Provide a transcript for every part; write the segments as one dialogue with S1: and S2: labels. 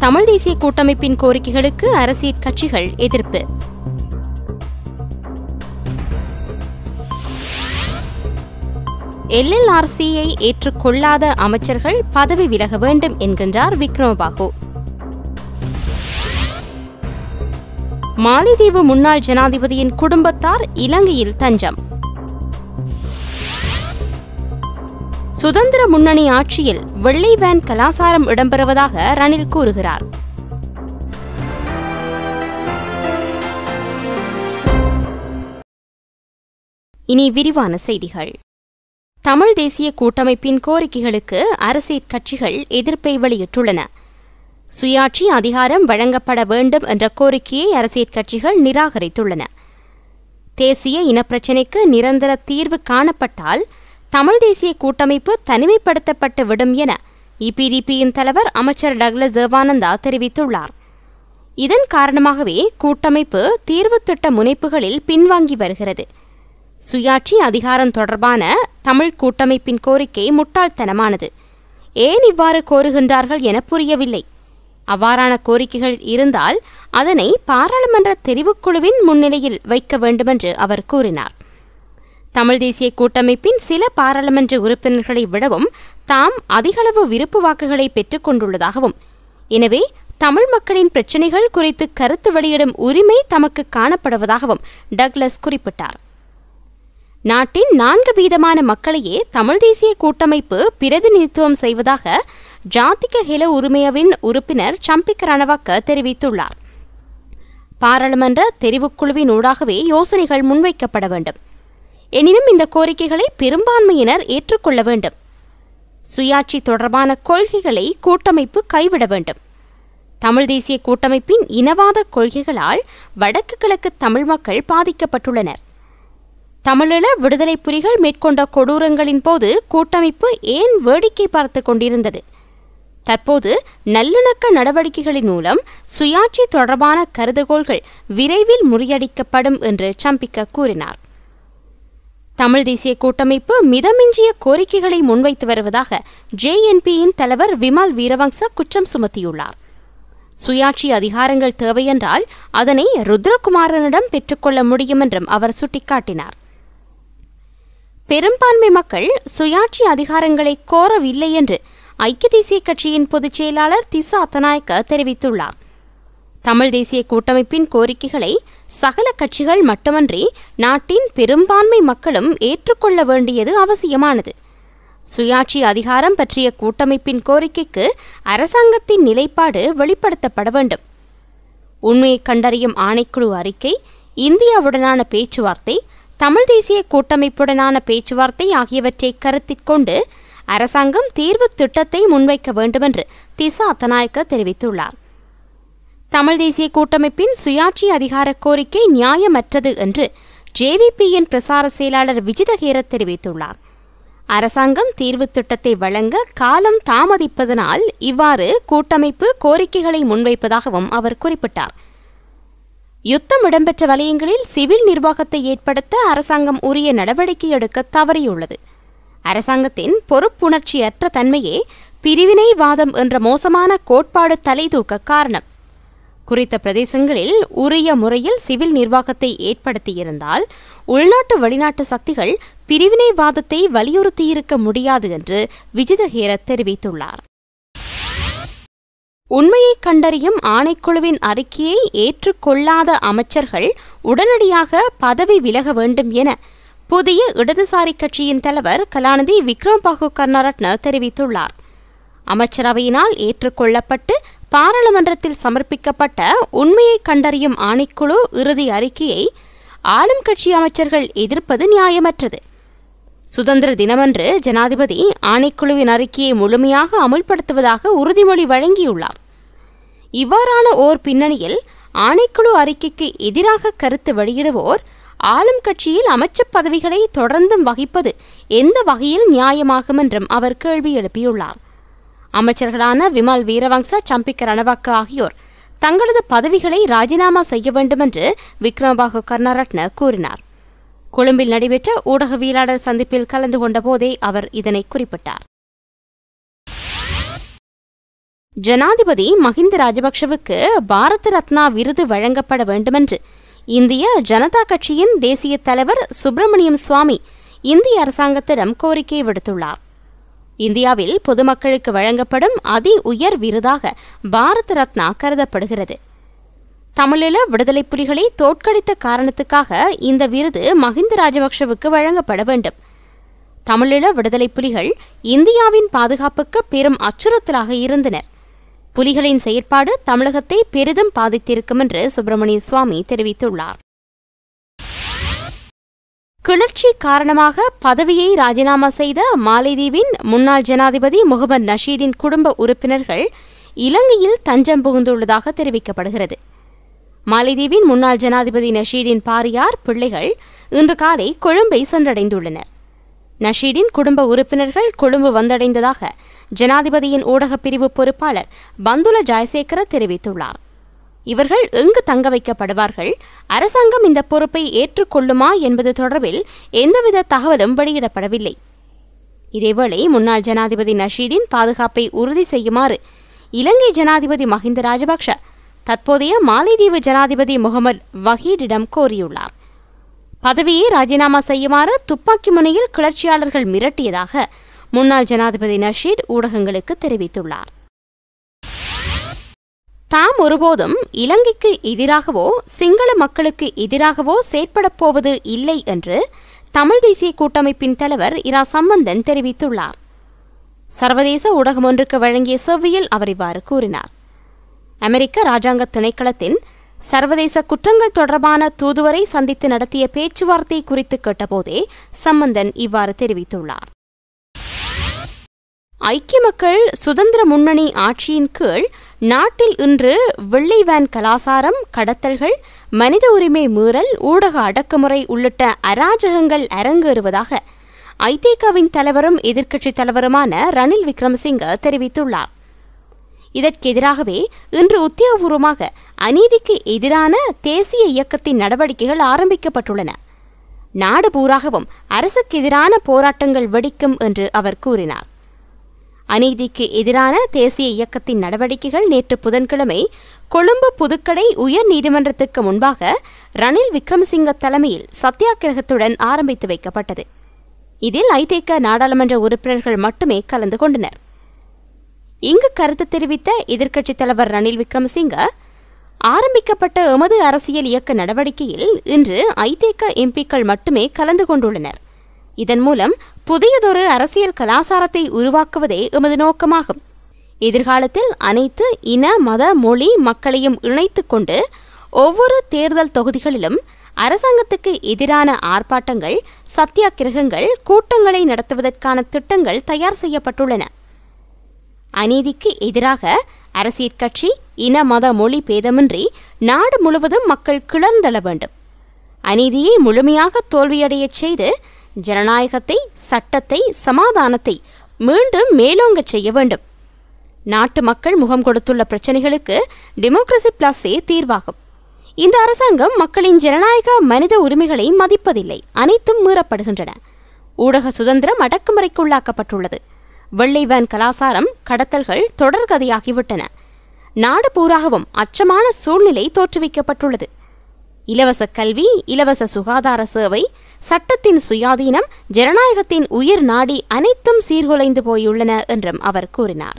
S1: தமிழ் தேசிய கூட்டமைப்பின் கோரிக்கைகளுக்கு அரசியல் கட்சிகள் எதிர்ப்பு எல்எல்ஆர்சியை ஏற்றுக்கொள்ளாத அமைச்சர்கள் பதவி விலக வேண்டும் என்கின்றார் விக்ரமபாகு மாலைதீவு முன்னாள் ஜனாதிபதியின் குடும்பத்தார் இலங்கையில் தஞ்சம் சுதந்திர முன்னணி ஆட்சியில் வெள்ளை வேன் கலாசாரம் இடம்பெறுவதாக ரணில் கூறுகிறார் இனி விரிவான செய்திகள் தமிழ் தேசிய கூட்டமைப்பின் கோரிக்கைகளுக்கு அரசியல் கட்சிகள் எதிர்ப்பை வெளியிட்டுள்ளன சுயாட்சி அதிகாரம் வழங்கப்பட வேண்டும் என்ற கோரிக்கையை அரசியல் கட்சிகள் நிராகரித்துள்ளன தேசிய இனப்பிரச்சினைக்கு நிரந்தர தீர்வு காணப்பட்டால் தமிழ் தேசிய கூட்டமைப்பு தனிமைப்படுத்தப்பட்டு விடும் என இபிடிபியின் தலைவர் அமைச்சர் டக்ளஸ் ஜெர்வானந்தா தெரிவித்துள்ளார் இதன் காரணமாகவே கூட்டமைப்பு தீர்வு திட்ட முனைப்புகளில் பின்வாங்கி வருகிறது சுயாட்சி அதிகாரம் தொடர்பான தமிழ் கூட்டமைப்பின் கோரிக்கை முட்டாள்தனமானது ஏன் இவ்வாறு கோருகின்றார்கள் என புரியவில்லை அவ்வாறான கோரிக்கைகள் இருந்தால் அதனை பாராளுமன்ற தெரிவுக்குழுவின் முன்னிலையில் வைக்க வேண்டுமென்று அவர் கூறினார் தமிழ் தேசிய கூட்டமைப்பின் சில பாராளுமன்ற உறுப்பினர்களை விடவும் தாம் அதிகளவு விருப்பு வாக்குகளை பெற்றுக் கொண்டுள்ளதாகவும் எனவே தமிழ் மக்களின் பிரச்சினைகள் குறித்து கருத்து வெளியிடும் உரிமை தமக்கு காணப்படுவதாகவும் டக்ளஸ் குறிப்பிட்டார் நாட்டின் நான்கு வீதமான மக்களையே தமிழ் தேசிய கூட்டமைப்பு பிரதிநிதித்துவம் செய்வதாக ஜாதிக ஹெல உரிமையவின் உறுப்பினர் சம்பிக்க ரணவக்க தெரிவித்துள்ளார் பாராளுமன்ற தெரிவுக்குழுவின் ஊடாகவே யோசனைகள் முன்வைக்கப்பட வேண்டும் எனினும் இந்த கோரிக்கைகளை பெரும்பான்மையினர் ஏற்றுக்கொள்ள வேண்டும் சுயாட்சி தொடர்பான கொள்கைகளை கூட்டமைப்பு கைவிட வேண்டும் தமிழ் தேசிய கூட்டமைப்பின் இனவாத கொள்கைகளால் வடக்கு கிழக்கு தமிழ் மக்கள் பாதிக்கப்பட்டுள்ளனர் தமிழீழ விடுதலை புலிகள் மேற்கொண்ட கொடூரங்களின் போது கூட்டமைப்பு ஏன் வேடிக்கை பார்த்து கொண்டிருந்தது தற்போது நல்லிணக்க நடவடிக்கைகளின் மூலம் சுயாட்சி தொடர்பான கருதுகோள்கள் விரைவில் முறியடிக்கப்படும் என்று சம்பிக்க கூறினார் தமிழ் தேசிய கூட்டமைப்பு மிதமிஞ்சிய கோரிக்கைகளை முன்வைத்து வருவதாக ஜேஎன்பியின் தலைவர் விமல் வீரவங்ச குற்றம் சுமத்தியுள்ளார் சுயாட்சி அதிகாரங்கள் தேவையென்றால் அதனை ருத்ரகுமாரனிடம் பெற்றுக்கொள்ள முடியும் என்றும் அவர் சுட்டிக்காட்டினார் பெரும்பான்மை மக்கள் சுயாட்சி அதிகாரங்களை கோரவில்லை என்று ஐக்கிய தேசிய கட்சியின் பொதுச் செயலாளர் திசா அத்தநாயக்க தெரிவித்துள்ளார் தமிழ் தேசிய கூட்டமைப்பின் கோரிக்கைகளை சகல கட்சிகள் மட்டுமன்றி நாட்டின் பெரும்பான்மை மக்களும் ஏற்றுக்கொள்ள வேண்டியது அவசியமானது சுயாட்சி அதிகாரம் பற்றிய கூட்டமைப்பின் கோரிக்கைக்கு அரசாங்கத்தின் நிலைப்பாடு வெளிப்படுத்தப்பட வேண்டும் உண்மையை கண்டறியும் ஆணைக்குழு அறிக்கை இந்தியாவுடனான பேச்சுவார்த்தை தமிழ் தேசிய கூட்டமைப்புடனான பேச்சுவார்த்தை ஆகியவற்றை கருத்திற்கொண்டு அரசாங்கம் தீர்வு திட்டத்தை முன்வைக்க வேண்டுமென்று திசா அத்தநாயக்க தெரிவித்துள்ளார் தமிழ் தேசிய கூட்டமைப்பின் சுயாட்சி அதிகார கோரிக்கை நியாயமற்றது என்று ஜேவிபியின் பிரசார செயலாளர் விஜிதஹேர தெரிவித்துள்ளார் அரசாங்கம் தீர்வு திட்டத்தை வழங்க காலம் தாமதிப்பதனால் இவ்வாறு கூட்டமைப்பு கோரிக்கைகளை முன்வைப்பதாகவும் அவர் குறிப்பிட்டார் யுத்தம் இடம்பெற்ற வலயங்களில் சிவில் நிர்வாகத்தை ஏற்படுத்த அரசாங்கம் உரிய நடவடிக்கை எடுக்க தவறியுள்ளது அரசாங்கத்தின் பொறுப்புணர்ச்சியற்ற தன்மையே பிரிவினைவாதம் என்ற மோசமான கோட்பாடு தலைதூக்க காரணம் குறித்த பிரதேசங்களில் உரிய முறையில் சிவில் நிர்வாகத்தை ஏற்படுத்தியிருந்தால் உள்நாட்டு வெளிநாட்டு சக்திகள் பிரிவினைவாதத்தை வலியுறுத்தியிருக்க முடியாது என்று விஜிதஹேர தெரிவித்துள்ளார் உண்மையை கண்டறியும் ஆணைக்குழுவின் அறிக்கையை ஏற்றுக்கொள்ளாத அமைச்சர்கள் உடனடியாக பதவி விலக வேண்டும் என புதிய இடதுசாரி கட்சியின் தலைவர் கலாநிதி விக்ரம் பாகு கர்ணரட்ன தெரிவித்துள்ளார் அமைச்சரவையினால் ஏற்றுக்கொள்ளப்பட்டு பாராளுமன்றத்தில் சமர்ப்பிக்கப்பட்ட உண்மையை கண்டறியும் ஆணைக்குழு இறுதி அறிக்கையை ஆளும் கட்சி அமைச்சர்கள் எதிர்ப்பது நியாயமற்றது சுதந்திர தினமன்று ஜனாதிபதி ஆணைக்குழுவின் அறிக்கையை முழுமையாக அமுல்படுத்துவதாக உறுதிமொழி வழங்கியுள்ளார் இவ்வாறான ஓர் பின்னணியில் ஆணைக்குழு அறிக்கைக்கு எதிராக கருத்து வெளியிடுவோர் ஆளும் கட்சியில் அமைச்சர் பதவிகளை தொடர்ந்தும் வகிப்பது எந்த வகையில் நியாயமாகும் என்றும் அவர் கேள்வி எழுப்பியுள்ளார் அமைச்சர்களான விமல் வீரவங்ச சம்பிக்க ரணவாக்க ஆகியோர் தங்களது பதவிகளை ராஜினாமா செய்ய வேண்டுமென்று விக்ரமபாகு கர்ணரட்ன கூறினார் கொழும்பில் நடைபெற்ற ஊடகவியலாளர் சந்திப்பில் கலந்து கொண்ட போதே அவர் இதனை குறிப்பிட்டார் ஜனாதிபதி மஹிந்த ராஜபக்ஷவுக்கு பாரத ரத்னா விருது வழங்கப்பட வேண்டுமென்று இந்திய ஜனதா கட்சியின் தேசிய தலைவர் சுப்பிரமணியம் சுவாமி இந்திய அரசாங்கத்திடம் கோரிக்கை விடுத்துள்ளார் இந்தியாவில் பொதுமக்களுக்கு வழங்கப்படும் அதி உயர் விருதாக பாரத ரத்னா கருதப்படுகிறது தமிழீழ விடுதலை புலிகளை தோற்கடித்த காரணத்துக்காக இந்த விருது மஹிந்த ராஜபக்ஷவுக்கு வழங்கப்பட வேண்டும் தமிழீழ விடுதலை புலிகள் இந்தியாவின் பாதுகாப்புக்கு பெரும் அச்சுறுத்தலாக இருந்தனர் புலிகளின் செயற்பாடு தமிழகத்தை பெரிதும் பாதித்திருக்கும் என்று சுப்பிரமணிய சுவாமி தெரிவித்துள்ளார் கிளர்ச்சி காரணமாக பதவியை ராஜினாமா செய்த மாலைதீவின் முன்னாள் ஜனாதிபதி முகமது நஷீரின் குடும்ப உறுப்பினர்கள் இலங்கையில் தஞ்சம் புகுந்துள்ளதாக தெரிவிக்கப்படுகிறது மாலைதீவின் முன்னாள் ஜனாதிபதி நஷீரின் பாரியார் பிள்ளைகள் இன்று காலை கொழும்பை சென்றடைந்துள்ளனர் நஷீரின் குடும்ப உறுப்பினர்கள் கொழும்பு வந்தடைந்ததாக ஜனாதிபதியின் ஊடகப் பிரிவு பொறுப்பாளர் பந்துல ஜெயசேகர தெரிவித்துள்ளார் இவர்கள் எங்கு தங்க வைக்கப்படுவார்கள் அரசாங்கம் இந்த பொறுப்பை ஏற்றுக்கொள்ளுமா என்பது தொடர்பில் எந்தவித தகவலும் வெளியிடப்படவில்லை இதேவேளை முன்னாள் ஜனாதிபதி நஷீரின் பாதுகாப்பை உறுதி செய்யுமாறு இலங்கை ஜனாதிபதி மஹிந்த ராஜபக்ஷ தற்போதைய மாலைதீவு ஜனாதிபதி முகமது வஹீடிடம் கோரியுள்ளார் பதவியை ராஜினாமா செய்யுமாறு துப்பாக்கி முனையில் கிளர்ச்சியாளர்கள் மிரட்டியதாக முன்னாள் ஜனாதிபதி நஷீத் ஊடகங்களுக்கு தெரிவித்துள்ளார் தாம் ஒருபோதும் இலங்கைக்கு எதிராகவோ சிங்கள மக்களுக்கு எதிராகவோ செயற்படப் போவது இல்லை என்று தமிழ் தேசிய கூட்டமைப்பின் தலைவர் இரா சம்பந்தன் தெரிவித்துள்ளார் சர்வதேச ஊடகம் ஒன்றுக்கு வழங்கிய செவ்வியில் அவர் இவ்வாறு கூறினார் அமெரிக்க ராஜாங்க திணைக்களத்தின் சர்வதேச குற்றங்கள் தொடர்பான தூதுவரை சந்தித்து நடத்திய பேச்சுவார்த்தை குறித்து கேட்டபோதே சம்பந்தன் இவ்வாறு தெரிவித்துள்ளார் ஐக்கிய மக்கள் சுதந்திர முன்னணி ஆட்சியின் கீழ் நாட்டில் இன்று வெள்ளை வேன் கலாசாரம் கடத்தல்கள் மனித உரிமை மீறல் ஊடக அடக்குமுறை உள்ளிட்ட அராஜகங்கள் அரங்கேறுவதாக ஐதேகாவின் தலைவரும் எதிர்க்கட்சித் தலைவருமான ரணில் விக்ரமசிங்க தெரிவித்துள்ளார் இதற்கு எதிராகவே இன்று உத்தியோகபூர்வமாக அநீதிக்கு எதிரான தேசிய இயக்கத்தின் நடவடிக்கைகள் ஆரம்பிக்கப்பட்டுள்ளன நாடு பூராகவும் அரசுக்கு எதிரான போராட்டங்கள் வெடிக்கும் என்று அவர் கூறினார் அநீதிக்கு எதிரான தேசிய இயக்கத்தின் நடவடிக்கைகள் நேற்று புதன்கிழமை கொழும்பு புதுக்கடை உயர் நீதிமன்றத்துக்கு முன்பாக ரணில் விக்ரமசிங்க தலைமையில் சத்தியாகிரகத்துடன் ஆரம்பித்து வைக்கப்பட்டது இதில் ஐதேக நாடாளுமன்ற உறுப்பினர்கள் மட்டுமே கலந்து கொண்டனர் இங்கு கருத்து தெரிவித்த எதிர்க்கட்சித் தலைவர் ரணில் விக்ரமசிங்க ஆரம்பிக்கப்பட்ட எமது அரசியல் இயக்க நடவடிக்கையில் இன்று ஐதேக எம்பிக்கள் மட்டுமே கலந்து கொண்டுள்ளனர் இதன் மூலம் புதியதொரு அரசியல் கலாசாரத்தை உருவாக்குவதே எமது நோக்கமாகும் எதிர்காலத்தில் அனைத்து இன மத மொழி மக்களையும் இணைத்துக் கொண்டு ஒவ்வொரு தேர்தல் தொகுதிகளிலும் அரசாங்கத்துக்கு எதிரான ஆர்ப்பாட்டங்கள் சத்தியாகிரகங்கள் கூட்டங்களை நடத்துவதற்கான திட்டங்கள் தயார் செய்யப்பட்டுள்ளன அநீதிக்கு எதிராக அரசியற் கட்சி இன மத மொழி பேதமின்றி நாடு முழுவதும் மக்கள் கிளர்ந்தெழ வேண்டும் அநீதியை முழுமையாக தோல்வியடையச் செய்து ஜனநாயகத்தை சட்டத்தை சமாதானத்தை மீண்டும் மேலோங்கச் செய்ய வேண்டும் நாட்டு மக்கள் முகம் கொடுத்துள்ள பிரச்சனைகளுக்கு டெமோக்ரசி பிளஸே தீர்வாகும் இந்த அரசாங்கம் மக்களின் ஜனநாயக மனித உரிமைகளை மதிப்பதில்லை அனைத்தும் மீறப்படுகின்றன ஊடக சுதந்திரம் அடக்குமுறைக்குள்ளாக்கப்பட்டுள்ளது வெள்ளை வேன் கலாசாரம் கடத்தல்கள் தொடர்கதையாகிவிட்டன நாடு பூராகவும் அச்சமான சூழ்நிலை தோற்றுவிக்கப்பட்டுள்ளது இலவச கல்வி இலவச சுகாதார சேவை சட்டத்தின் சுயாதீனம் ஜனநாயகத்தின் உயிர் நாடி அனைத்தும் சீர்குலைந்து போயுள்ளன என்றும் அவர் கூறினார்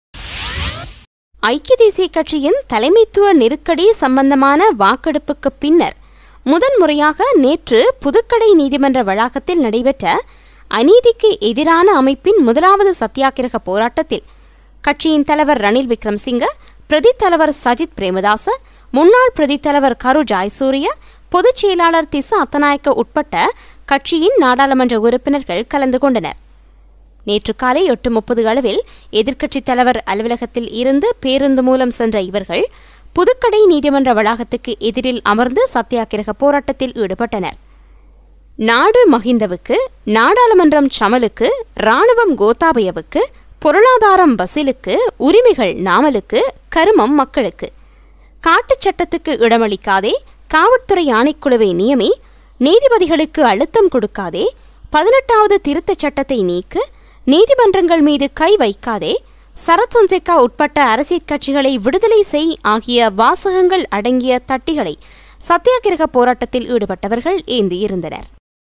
S1: ஐக்கிய தேசிய கட்சியின் தலைமைத்துவ நெருக்கடி சம்பந்தமான வாக்கெடுப்புக்கு பின்னர் முதன்முறையாக நேற்று புதுக்கடை நீதிமன்ற வளாகத்தில் நடைபெற்ற அநீதிக்கு எதிரான அமைப்பின் முதலாவது சத்தியாகிரக போராட்டத்தில் கட்சியின் தலைவர் ரணில் விக்ரம்சிங்க பிரதி தலைவர் சஜித் பிரேமதாச முன்னாள் பிரதி தலைவர் கரு ஜாய்சூரிய பொதுச் செயலாளர் திசா அத்தநாயக்க உட்பட்ட கட்சியின் நாடாளுமன்ற உறுப்பினர்கள் கலந்து கொண்டனர் நேற்று காலை எட்டு முப்பது அளவில் எதிர்க்கட்சித் தலைவர் அலுவலகத்தில் இருந்து பேருந்து மூலம் சென்ற இவர்கள் புதுக்கடை நீதிமன்ற வளாகத்துக்கு எதிரில் அமர்ந்து சத்தியாகிரக போராட்டத்தில் ஈடுபட்டனர் நாடு மஹிந்தவுக்கு நாடாளுமன்றம் சமலுக்கு ராணுவம் கோத்தாபயவுக்கு பொருளாதாரம் பசிலுக்கு உரிமைகள் நாமலுக்கு கருமம் மக்களுக்கு காட்டுச் சட்டத்துக்கு இடமளிக்காதே காவல்துறை ஆணைக்குழுவை நியமி நீதிபதிகளுக்கு அழுத்தம் கொடுக்காதே பதினெட்டாவது திருத்தச் சட்டத்தை நீக்கு நீதிமன்றங்கள் மீது கை வைக்காதே சரத் பொன்சேகா உட்பட்ட அரசியல் கட்சிகளை விடுதலை செய் ஆகிய வாசகங்கள் அடங்கிய தட்டிகளை சத்தியாகிரக போராட்டத்தில் ஈடுபட்டவர்கள் ஏந்தியிருந்தனர்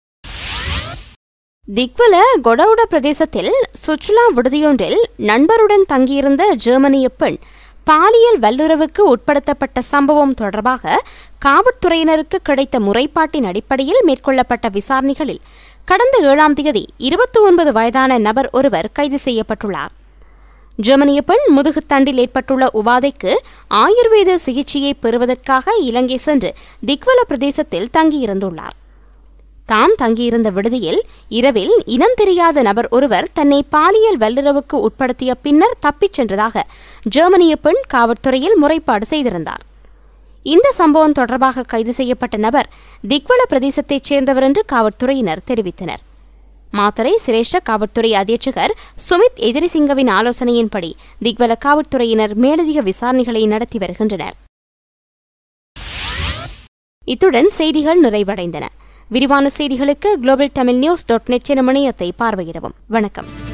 S1: திக்வல கொடவுட பிரதேசத்தில் சுற்றுலா விடுதியொன்றில் நண்பருடன் தங்கியிருந்த ஜெர்மனிய பெண் பாலியல் வல்லுறவுக்கு உட்படுத்தப்பட்ட சம்பவம் தொடர்பாக காவல்துறையினருக்கு கிடைத்த முறைப்பாட்டின் அடிப்படையில் மேற்கொள்ளப்பட்ட விசாரணைகளில் கடந்த ஏழாம் தேதி இருபத்தி ஒன்பது வயதான நபர் ஒருவர் கைது செய்யப்பட்டுள்ளார் ஜெர்மனிய பெண் முதுகுத்தண்டில் ஏற்பட்டுள்ள உபாதைக்கு ஆயுர்வேத சிகிச்சையை பெறுவதற்காக இலங்கை சென்று திக்வல பிரதேசத்தில் தங்கியிருந்துள்ளார் தாம் தங்கியிருந்த விடுதியில் இரவில் இனம் தெரியாத நபர் ஒருவர் தன்னை பாலியல் வல்லுறவுக்கு உட்படுத்திய பின்னர் தப்பிச் சென்றதாக ஜெர்மனிய பெண் காவல்துறையில் முறைப்பாடு செய்திருந்தார் இந்த சம்பவம் தொடர்பாக கைது செய்யப்பட்ட நபர் திக்வல பிரதேசத்தைச் சேர்ந்தவர் என்று காவல்துறையினர் தெரிவித்தனர் மாத்தரை சிரேஷ்ட காவல்துறை அधीட்சகர் சுமித் எதிரிசிங்கவின் ஆலோசனையின்படி திக்வல காவல்துறையினர் மேலதிக விசாரணைகளை நடத்தி வருகின்றனர் இத்துடன் செய்திகள் நிறைவடைந்தன விரிவான செய்திகளுக்கு global Tamil news dot net எனும் இணையத்தை பார்வையிடவும் வணக்கம்